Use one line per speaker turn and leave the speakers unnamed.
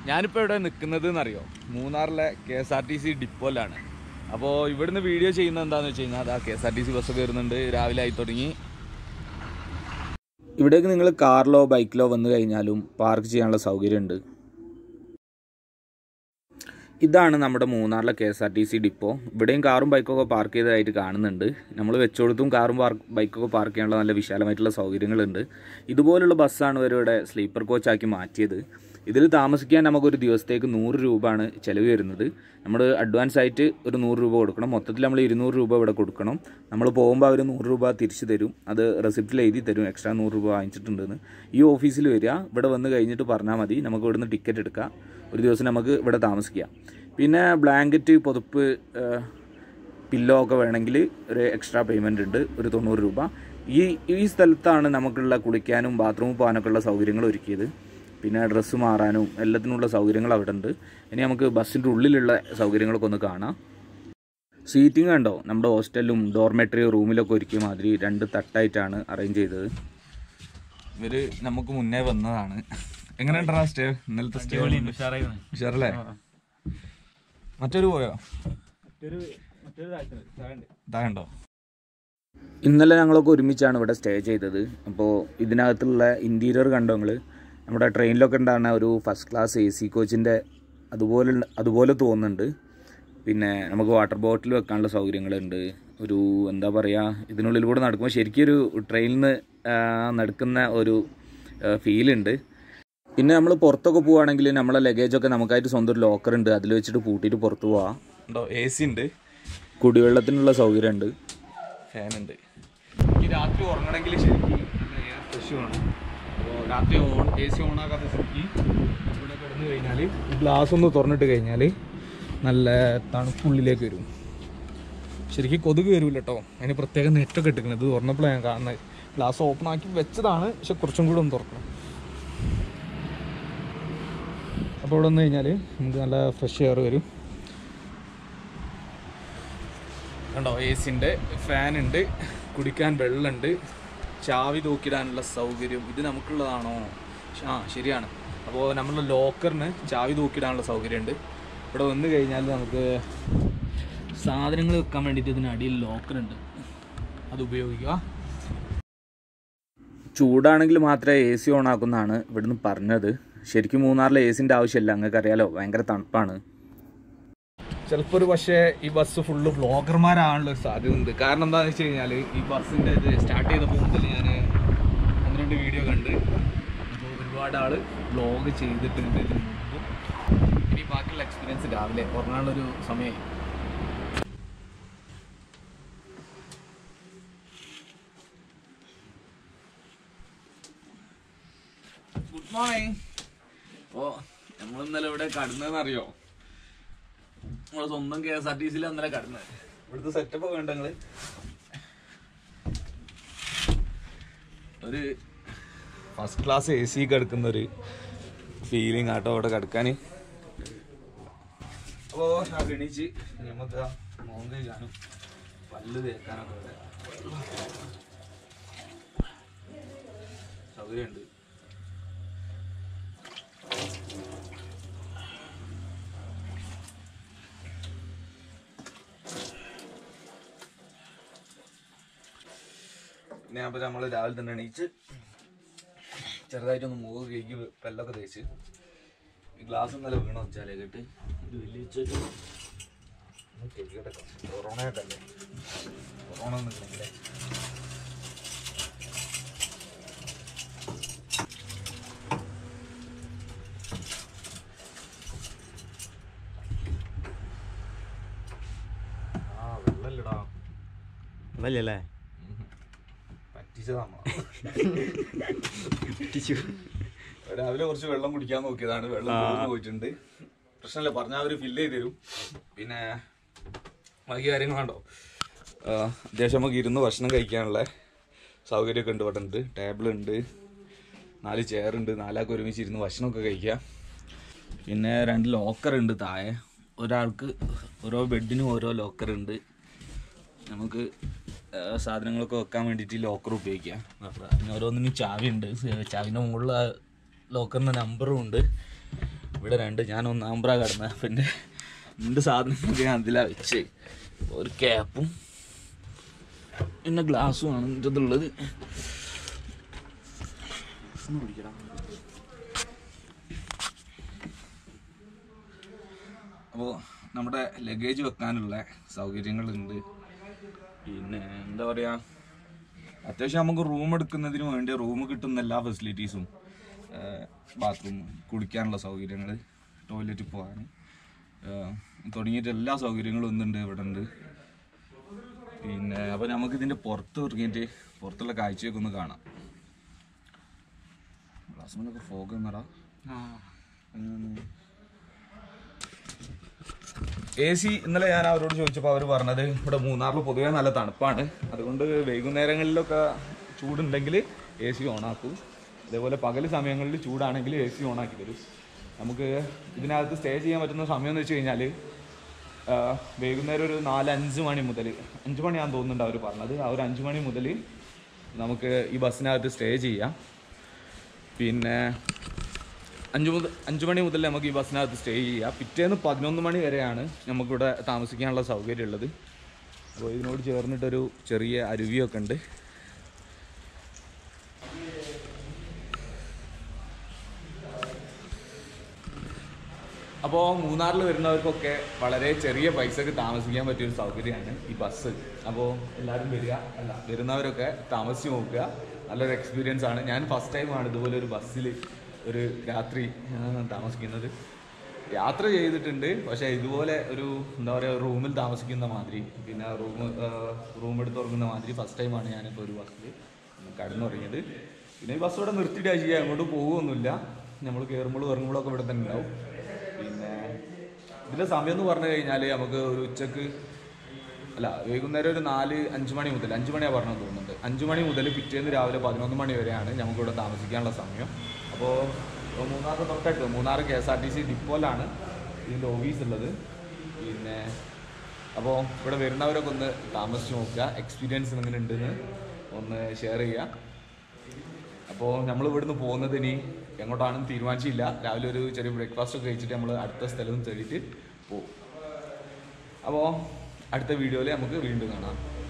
ഞാനിപ്പോൾ ഇവിടെ നിൽക്കുന്നത് എന്നറിയോ മൂന്നാറിലെ K S R T C ഡിപ്പോയിലാണ് അപ്പോൾ ഇവിടുന്ന് വീഡിയോ ചെയ്യുന്നത് എന്താണെന്ന് വെച്ച് കഴിഞ്ഞാൽ അതാ K S R T C bus കയറുന്നുണ്ട് രാവിലെ ആയി തുടങ്ങി ഇവിടേക്ക് നിങ്ങൾ കാറിലോ ബൈക്കിലോ വന്നു കഴിഞ്ഞാലും പാർക്ക് ചെയ്യാനുള്ള സൗകര്യമുണ്ട് ഇതാണ് നമ്മുടെ മൂന്നാറിലെ K S R T C depot ഇവിടെയും കാറും ബൈക്കൊക്കെ പാർക്ക് ചെയ്തതായിട്ട് കാണുന്നുണ്ട് നമ്മൾ വെച്ചോടത്തും കാറും പാർക്ക് ബൈക്കൊക്കെ പാർക്ക് ചെയ്യാനുള്ള നല്ല വിശാലമായിട്ടുള്ള സൗകര്യങ്ങളുണ്ട് ഇതുപോലുള്ള ബസ്സാണ് ഇവരിവിടെ സ്ലീപ്പർ കോച്ചാക്കി മാറ്റിയത് ഇതിൽ താമസിക്കാൻ നമുക്കൊരു ദിവസത്തേക്ക് നൂറ് രൂപയാണ് ചിലവ് വരുന്നത് നമ്മൾ അഡ്വാൻസ് ആയിട്ട് ഒരു നൂറ് രൂപ കൊടുക്കണം മൊത്തത്തിൽ നമ്മൾ ഇരുന്നൂറ് രൂപ ഇവിടെ കൊടുക്കണം നമ്മൾ പോകുമ്പോൾ അവർ നൂറ് രൂപ തിരിച്ചു തരും അത് റെസിപ്റ്റിൽ എഴുതി തരും എക്സ്ട്രാ നൂറ് രൂപ വാങ്ങിച്ചിട്ടുണ്ടെന്ന് ഈ ഓഫീസിൽ വരിക ഇവിടെ വന്ന് കഴിഞ്ഞിട്ട് പറഞ്ഞാൽ മതി നമുക്ക് ഇവിടുന്ന് ടിക്കറ്റ് എടുക്കാം ഒരു ദിവസം നമുക്ക് ഇവിടെ താമസിക്കാം പിന്നെ ബ്ലാങ്കറ്റ് പുതപ്പ് പില്ലോ ഒക്കെ വേണമെങ്കിൽ ഒരു എക്സ്ട്രാ പേയ്മെൻ്റ് ഉണ്ട് ഒരു തൊണ്ണൂറ് രൂപ ഈ ഈ സ്ഥലത്താണ് നമുക്കുള്ള കുളിക്കാനും ബാത്റൂമിൽ പോകാനൊക്കെ ഉള്ള സൗകര്യങ്ങൾ ഒരുക്കിയത് പിന്നെ ഡ്രസ്സ് മാറാനും എല്ലാത്തിനുള്ള സൗകര്യങ്ങൾ അവിടെ ഉണ്ട് ഇനി നമുക്ക് ബസ്സിൻ്റെ ഉള്ളിലുള്ള സൗകര്യങ്ങളൊക്കെ ഒന്ന് കാണാം സീറ്റിംഗ് കണ്ടോ നമ്മുടെ ഹോസ്റ്റലിലും ഡോർമെട്രി റൂമിലൊക്കെ ഒരുക്കിയ മാതിരി രണ്ട് തട്ടായിട്ടാണ് അറേഞ്ച് ചെയ്തത് ഇവര് നമുക്ക് മുന്നേ വന്നതാണ് എങ്ങനെയുണ്ടാ സ്റ്റേ ഇന്നലത്തെ സ്റ്റേ ഉഷാറല്ലേ മറ്റൊരു പോയോ ഇതാകണ്ടോ ഇന്നലെ ഞങ്ങളൊക്കെ ഒരുമിച്ചാണ് ഇവിടെ സ്റ്റേ ചെയ്തത് അപ്പോൾ ഇതിനകത്തുള്ള ഇൻറ്റീരിയർ കണ്ടോ നിങ്ങൾ നമ്മുടെ ട്രെയിനിലൊക്കെ ഉണ്ടാകുന്ന ഒരു ഫസ്റ്റ് ക്ലാസ് എ സി കോച്ചിൻ്റെ അതുപോലെ അതുപോലെ തോന്നുന്നുണ്ട് പിന്നെ നമുക്ക് വാട്ടർ ബോട്ടിൽ വെക്കാനുള്ള സൗകര്യങ്ങളുണ്ട് ഒരു എന്താ പറയുക ഇതിനുള്ളിൽ കൂടെ നടക്കുമ്പോൾ ശരിക്കും ഒരു ട്രെയിനിൽ നിന്ന് നടക്കുന്ന ഒരു ഫീലുണ്ട് പിന്നെ നമ്മൾ പുറത്തൊക്കെ പോവുകയാണെങ്കിൽ നമ്മളെ ലഗേജൊക്കെ നമുക്കായിട്ട് സ്വന്തം ഒരു ലോക്കർ ഉണ്ട് അതിൽ വെച്ചിട്ട് പൂട്ടിയിട്ട് പുറത്ത് പോവാം ഉണ്ടോ എ സി ഉണ്ട് കുടിവെള്ളത്തിനുള്ള സൗകര്യമുണ്ട് ഫാനുണ്ട് ഈ രാത്രി ഉറങ്ങണമെങ്കിൽ ശരിക്കും നല്ല എയർ ഫ്രഷ് വേണം അപ്പോൾ രാത്രി ഓൺ എ സി ഓൺ ആക്കാത്ത സ്ഥിതിക്ക് ഇവിടെ കിടന്നു കഴിഞ്ഞാൽ ഈ ഗ്ലാസ് ഒന്ന് തുറന്നിട്ട് കഴിഞ്ഞാൽ നല്ല തണുപ്പുള്ളിലേക്ക് വരും ശരിക്കും കൊതുക് വരില്ല കേട്ടോ അതിന് പ്രത്യേക നെറ്റൊക്കെ ഇട്ടിരിക്കുന്നത് ഇത് തുറന്നപ്പോഴാണ് ഞാൻ കാണുന്നത് ഗ്ലാസ് ഓപ്പൺ ആക്കി വെച്ചതാണ് പക്ഷെ കുറച്ചും കൂടെ ഒന്ന് തുറക്കണം അപ്പോൾ ഇവിടെ വന്നു കഴിഞ്ഞാൽ നമുക്ക് നല്ല ഫ്രഷ് എയർ വരും കണ്ടോ എ സിൻ്റെ ഫാൻ ഉണ്ട് കുടിക്കാൻ വെള്ളമുണ്ട് ചാവി തൂക്കിടാനുള്ള സൗകര്യം ഇത് നമുക്കുള്ളതാണോ ആ ശരിയാണ് അപ്പോൾ നമ്മളുടെ ലോക്കറിന് ചാവി തൂക്കിടാനുള്ള സൗകര്യമുണ്ട് ഇവിടെ വന്നു കഴിഞ്ഞാൽ നമുക്ക് സാധനങ്ങൾ വെക്കാൻ വേണ്ടിയിട്ട് ഇതിന് അടിയിൽ ലോക്കറുണ്ട് അത് ഉപയോഗിക്കുക ചൂടാണെങ്കിൽ മാത്രമേ എ സി ഓൺ ആക്കുന്നതാണ് ഇവിടുന്ന് പറഞ്ഞത് ശരിക്കും മൂന്നാറിലെ എ സിൻ്റെ ആവശ്യമില്ല നിങ്ങൾക്ക് അറിയാലോ ഭയങ്കര തണുപ്പാണ് ചിലപ്പോൾ ഒരു പക്ഷേ ഈ ബസ് ഫുള്ള് ബ്ലോഗർമാരാണുള്ള ഒരു സാധ്യത ഉണ്ട് കാരണം എന്താണെന്ന് വെച്ച് കഴിഞ്ഞാൽ ഈ ബസ്സിൻ്റെ ഇത് സ്റ്റാർട്ട് ചെയ്തപ്പോൾ മുതൽ ഞാൻ ഒന്ന് രണ്ട് വീഡിയോ കണ്ട് അപ്പോൾ ഒരുപാട് ആൾ വ്ലോഗ് ചെയ്തിട്ടുണ്ട് ഇതിന് മുമ്പ് ഇനി ബാക്കിയുള്ള എക്സ്പീരിയൻസ് രാവിലെ ഉറങ്ങാനുള്ളൊരു സമയമായി ഗുഡ് മോർണിംഗ് ഓ നമ്മൾ ഇന്നലെ ഇവിടെ കടന്നതെന്നറിയോ നമ്മളെ സ്വന്തം കെ എസ് ആർ ടി സിയിൽ അന്നലെ കടന്നത് ഇവിടുത്തെ സെറ്റപ്പ് വേണ്ട നിങ്ങള് ഒരു ഫസ്റ്റ് ക്ലാസ് എ സി കിടക്കുന്ന ഒരു ഫീലിംഗ് ആട്ടോ അവിടെ കിടക്കാൻ അപ്പോൾ ഞാൻ എണീച്ച് നമുക്ക് മോൻ കഴിക്കാനും പല്ല് തേക്കാനൊക്കെ ഇവിടെ സൗകര്യമുണ്ട് പിന്നെ അപ്പോൾ നമ്മൾ രാവിലെ തന്നെ എണീച്ച് ചെറുതായിട്ടൊന്ന് മുഖം കഴുകി വെല്ലൊക്കെ തേച്ച് ഈ ഗ്ലാസ് ഇന്നലെ വീണ വെച്ചാലേ കേട്ട് ഇത് വലിയ വെച്ചിട്ട് കൊറോണ ആയിട്ടല്ലേ കൊറോണ ഒന്നുമില്ലെങ്കിലേ ആ വെള്ളമില്ലടാ
വല്ലല്ലേ
പറ്റിച്ചതാ രാവിലെ കുറച്ച് വെള്ളം കുടിക്കാൻ നോക്കിയതാണ് വെള്ളം തീർന്നു പോയിട്ടുണ്ട് പ്രശ്നമില്ല പറഞ്ഞാൽ അവർ ഫില്ല് ചെയ്ത് തരും പിന്നെ ബാക്കി കാര്യങ്ങൾ കണ്ടോ ആ, അത്യാവശ്യം നമുക്ക് ഇരുന്ന് ഭക്ഷണം കഴിക്കാനുള്ള സൗകര്യമൊക്കെ ഉണ്ട് ഇവിടെ ഉണ്ട് ടേബിൾ ഉണ്ട് നാല് ചെയർ ഉണ്ട് നാലാൾക്ക് ഒരുമിച്ച് ഇരുന്ന് ഭക്ഷണമൊക്കെ കഴിക്കാം പിന്നെ രണ്ട് ലോക്കർ ഉണ്ട് താഴെ ഒരാൾക്ക് ഓരോ ബെഡിനും ഓരോ ലോക്കർ ഉണ്ട് നമുക്ക് ആ, സാധനങ്ങളൊക്കെ വെക്കാൻ വേണ്ടിയിട്ട് ലോക്കർ ഉപയോഗിക്കാം അതിന് ഓരോന്നിനും ചാവി ഉണ്ട് ചാവിൻ്റെ മുകളിൽ ലോക്കറിൻ്റെ നമ്പറും ഉണ്ട് ഇവിടെ രണ്ട് ഞാൻ ഒന്നാമ്പ്ര കടന്ന പിന്നെ രണ്ട് സാധനങ്ങളൊക്കെ ഞാൻ അതിലാണ് വെച്ച് ഒരു ക്യാപ്പും പിന്നെ ഗ്ലാസ്സും ആണ് ഇതിൻ്റെ ഉള്ളത് ഒന്ന് പിടിക്കടാ അപ്പോൾ നമ്മുടെ ലഗേജ് വെക്കാനുള്ള സൗകര്യങ്ങളുണ്ട് പിന്നെ എന്താ പറയുക അത്യാവശ്യം നമുക്ക് റൂം എടുക്കുന്നതിന് വേണ്ടി റൂം കിട്ടുന്ന എല്ലാ ഫെസിലിറ്റീസും ബാത്റൂം കുളിക്കാനുള്ള സൗകര്യങ്ങൾ ടോയ്ലറ്റിൽ പോകാൻ തുടങ്ങിയിട്ട് എല്ലാ സൗകര്യങ്ങളും ഒന്നുണ്ട് ഇവിടെ ഉണ്ട് പിന്നെ അപ്പോൾ നമുക്ക് ഇതിൻ്റെ പുറത്ത് ഇറങ്ങിയിട്ട് പുറത്തുള്ള കാഴ്ചയൊക്കെ ഒന്ന് കാണാം ക്ലാസ്സിനൊക്കെ ഫോഗ് എന്നടാ എ സി ഇന്നലെ ഞാൻ അവരോട് ചോദിച്ചപ്പോൾ അവർ പറഞ്ഞത് ഇവിടെ മൂന്നാറിൽ പൊതുവേ നല്ല തണുപ്പാണ് അതുകൊണ്ട് വൈകുന്നേരങ്ങളിലൊക്കെ ചൂടുണ്ടെങ്കിൽ എ സി ഓണാക്കും അതേപോലെ പകൽ സമയങ്ങളിൽ ചൂടാണെങ്കിൽ എ സി ഓണാക്കി തരും നമുക്ക് ഇതിനകത്ത് സ്റ്റേ ചെയ്യാൻ പറ്റുന്ന സമയം എന്ന് വെച്ച് കഴിഞ്ഞാൽ വൈകുന്നേരം ഒരു നാല് അഞ്ച് മണി മുതൽ അഞ്ച് മണിയാണെന്ന് തോന്നുന്നുണ്ട് അവർ പറഞ്ഞത് ആ ഒരു അഞ്ച് മണി മുതൽ നമുക്ക് ഈ ബസ്സിനകത്ത് സ്റ്റേ ചെയ്യാം പിന്നെ അഞ്ച് മുതൽ അഞ്ച് മണി മുതൽ നമുക്ക് ഈ ബസ്സിനകത്ത് സ്റ്റേ ചെയ്യാം പിറ്റേന്ന് പതിനൊന്ന് മണി വരെയാണ് നമുക്കിവിടെ താമസിക്കാനുള്ള സൗകര്യം ഉള്ളത് അപ്പോൾ ഇതിനോട് ചേർന്നിട്ടൊരു ചെറിയ അരുവിയൊക്കെ ഉണ്ട് അപ്പോൾ മൂന്നാറിൽ വരുന്നവർക്കൊക്കെ വളരെ ചെറിയ പൈസക്ക് താമസിക്കാൻ പറ്റിയ ഒരു സൗകര്യമാണ് ഈ ബസ് അപ്പോൾ എല്ലാവരും വരിക അല്ല വരുന്നവരൊക്കെ താമസിച്ച് നോക്കുക നല്ലൊരു എക്സ്പീരിയൻസ് ആണ് ഞാൻ ഫസ്റ്റ് ടൈമാണ് ഇതുപോലെ ഒരു ബസ്സിൽ ഒരു രാത്രി ആ, താമസിക്കുന്നത് യാത്ര ചെയ്തിട്ടുണ്ട് പക്ഷേ ഇതുപോലെ ഒരു എന്താ പറയുക റൂമിൽ താമസിക്കുന്ന മാതിരി പിന്നെ റൂം റൂം എടുത്ത് തുറക്കുന്ന മാതിരി ഫസ്റ്റ് ടൈമാണ് ഞാനിപ്പോൾ ഒരു ബസ്സിൽ കടന്നുറങ്ങിയത് പിന്നെ ഈ ബസ് ഇവിടെ നിർത്തിയിട്ട് ചെയ്യുക അങ്ങോട്ട് പോകുമൊന്നുമില്ല നമ്മൾ കയറുമ്പോഴും ഇറങ്ങുമ്പോഴൊക്കെ ഇവിടെ തന്നെ ഉണ്ടാവും പിന്നെ ഇതിന്റെ സമയം എന്ന് പറഞ്ഞു കഴിഞ്ഞാൽ നമുക്ക് ഒരു ഉച്ചക്ക് അല്ല വൈകുന്നേരം ഒരു നാല് അഞ്ച് മണി മുതൽ അഞ്ച് മണിയാണ് പറഞ്ഞത് തോന്നുന്നുണ്ട് അഞ്ച് മണി മുതൽ പിറ്റേന്ന് രാവിലെ പതിനൊന്ന് മണി വരെയാണ് നമുക്കിവിടെ താമസിക്കാനുള്ള സമയം അപ്പോൾ മൂന്നാർ തൊട്ടടുത്ത് Munnar K S R T C ഡിപ്പോയിലാണ് ഇതിൻ്റെ ഓഫീസ് ഉള്ളത് പിന്നെ അപ്പോൾ ഇവിടെ വരുന്നവരൊക്കെ ഒന്ന് താമസിച്ച് നോക്കുക എക്സ്പീരിയൻസ് എങ്ങനെ ഉണ്ടെന്ന് ഒന്ന് ഷെയർ ചെയ്യുക അപ്പോൾ നമ്മൾ ഇവിടുന്ന് പോകുന്നത് ഇനി എങ്ങോട്ടാണെന്ന് തീരുമാനിച്ചില്ല രാവിലെ ഒരു ചെറിയ ബ്രേക്ക്ഫാസ്റ്റ് ഒക്കെ കഴിച്ചിട്ട് നമ്മൾ അടുത്ത സ്ഥലം തേടിയിട്ട് പോകും അപ്പോൾ അടുത്ത വീഡിയോയിൽ നമുക്ക് വീണ്ടും കാണാം